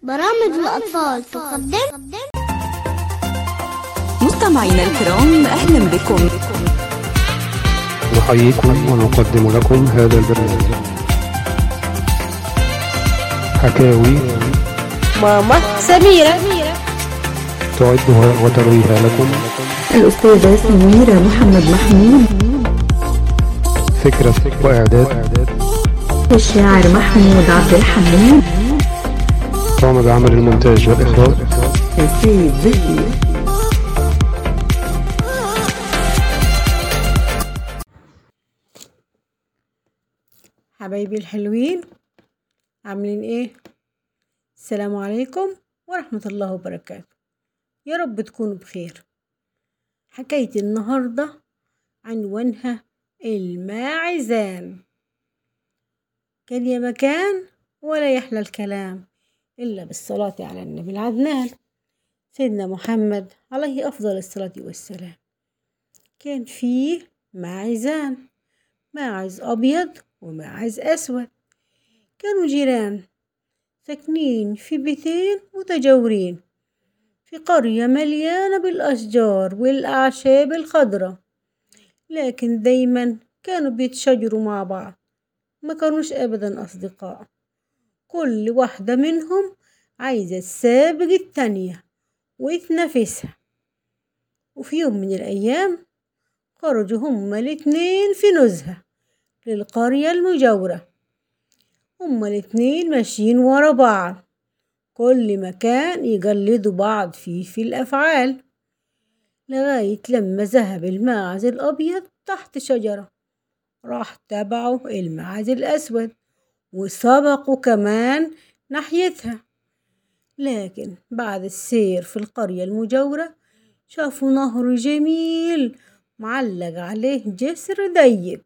برامج الأطفال تقدم مستمعينا الكرام أهلا بكم نحييكم ونقدم لكم هذا البرنامج حكاوي ماما سميرة تعدها وترويها لكم الأستاذة سميرة محمد محمود فكرة وإعداد الشاعر محمود عبد الحميد قام بعمل المونتاج والإخراج سيد زكي حبايبي الحلوين عاملين ايه السلام عليكم ورحمة الله وبركاته يا رب تكونوا بخير حكايتي النهاردة عنوانها الماعزان كان يا مكان ولا يحلى الكلام إلا بالصلاة على النبي العدنان سيدنا محمد عليه أفضل الصلاة والسلام كان فيه ماعزان ماعز أبيض وماعز أسود كانوا جيران ساكنين في بيتين متجاورين في قرية مليانة بالأشجار والأعشاب الخضراء لكن دايما كانوا بيتشاجروا مع بعض ما كانوش أبدا أصدقاء كل واحدة منهم عايزة تسابق التانية وتنافسها وفي يوم من الأيام خرجوا هما الاتنين في نزهة للقرية المجاورة هما الاتنين ماشيين ورا بعض كل مكان يجلدوا بعض فيه في الأفعال لغاية لما ذهب الماعز الأبيض تحت شجرة راح تبعه الماعز الأسود وسبقوا كمان ناحيتها لكن بعد السير في القرية المجاورة شافوا نهر جميل معلق عليه جسر ضيق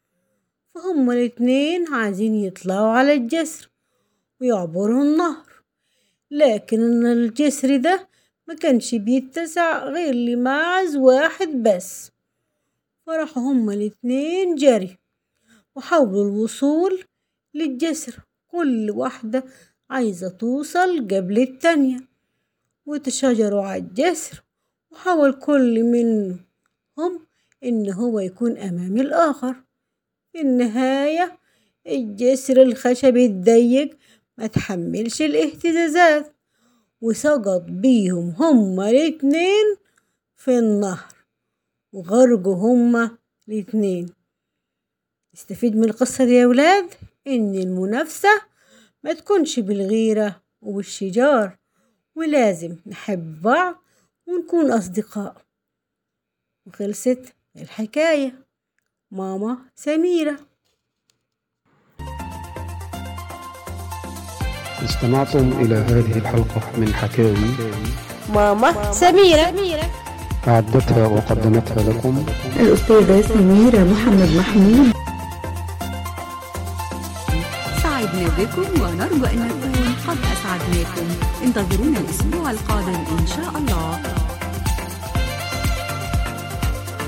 فهم الاتنين عايزين يطلعوا على الجسر ويعبروا النهر لكن الجسر ده ما كانش بيتسع غير لماعز واحد بس فراحوا هما الاتنين جري وحاولوا الوصول للجسر كل واحدة عايزة توصل قبل التانية وتشاجروا على الجسر وحاول كل منهم إن هو يكون أمام الآخر في النهاية الجسر الخشبي الضيق ما تحملش الاهتزازات وسقط بيهم هما الاتنين في النهر وغرقوا هما الاتنين استفيد من القصة دي يا ولاد إن المنافسة ما تكونش بالغيرة وبالشجار ولازم نحب بعض ونكون أصدقاء وخلصت الحكاية ماما سميرة استمعتم إلى هذه الحلقة من حكاوي ماما سميرة أعدتها وقدمتها لكم الأستاذة سميرة محمد محمود سعدنا بكم ونرجو أن نكون قد أسعدناكم انتظرونا الأسبوع القادم إن شاء الله